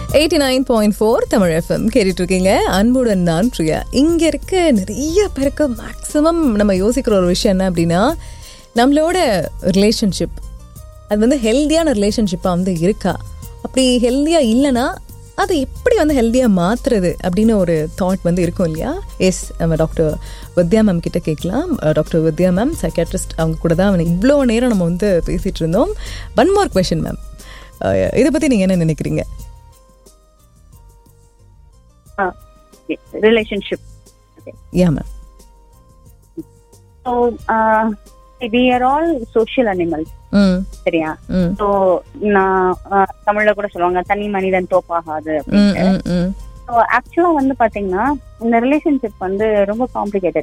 eighty nine point four Tamil FM கேட்டுட்டு இருக்கீங்க அன்புடன் நான் பிரியா இங்க இருக்க நிறைய பேருக்கு மேக்ஸிமம் நம்ம யோசிக்கிற ஒரு விஷயம் என்ன அப்படின்னா நம்மளோட ரிலேஷன்ஷிப் அது வந்து ஹெல்த்தியான ரிலேஷன்ஷிப்பாக வந்து இருக்கா அப்படி ஹெல்த்தியாக இல்லைன்னா அதை எப்படி வந்து ஹெல்த்தியாக மாற்றுறது அப்படின்னு ஒரு தாட் வந்து இருக்கும் இல்லையா எஸ் நம்ம டாக்டர் வித்யா மேம் கிட்ட கேட்கலாம் டாக்டர் வித்யா மேம் சைக்காட்ரிஸ்ட் அவங்க கூட தான் இவ்வளோ நேரம் நம்ம வந்து பேசிகிட்டு இருந்தோம் ஒன் மோர் கொஷின் மேம் இதை பற்றி நீங்கள் என்ன நினைக்கிறீங்க relationship yeah ma'am so we are all social animals ம் சரியா ம் ஸோ நான் ஆஹ், தமிழ்ல கூட சொல்லுவாங்க தனி மனிதன் தோப்பாகாது ம் ம் ம் ஸோ ஆக்சுவலா வந்து பாத்தீங்கன்னா இந்த ரிலேஷன்ஷிப் வந்து ரொம்ப காம்ப்ளிகேட்டட்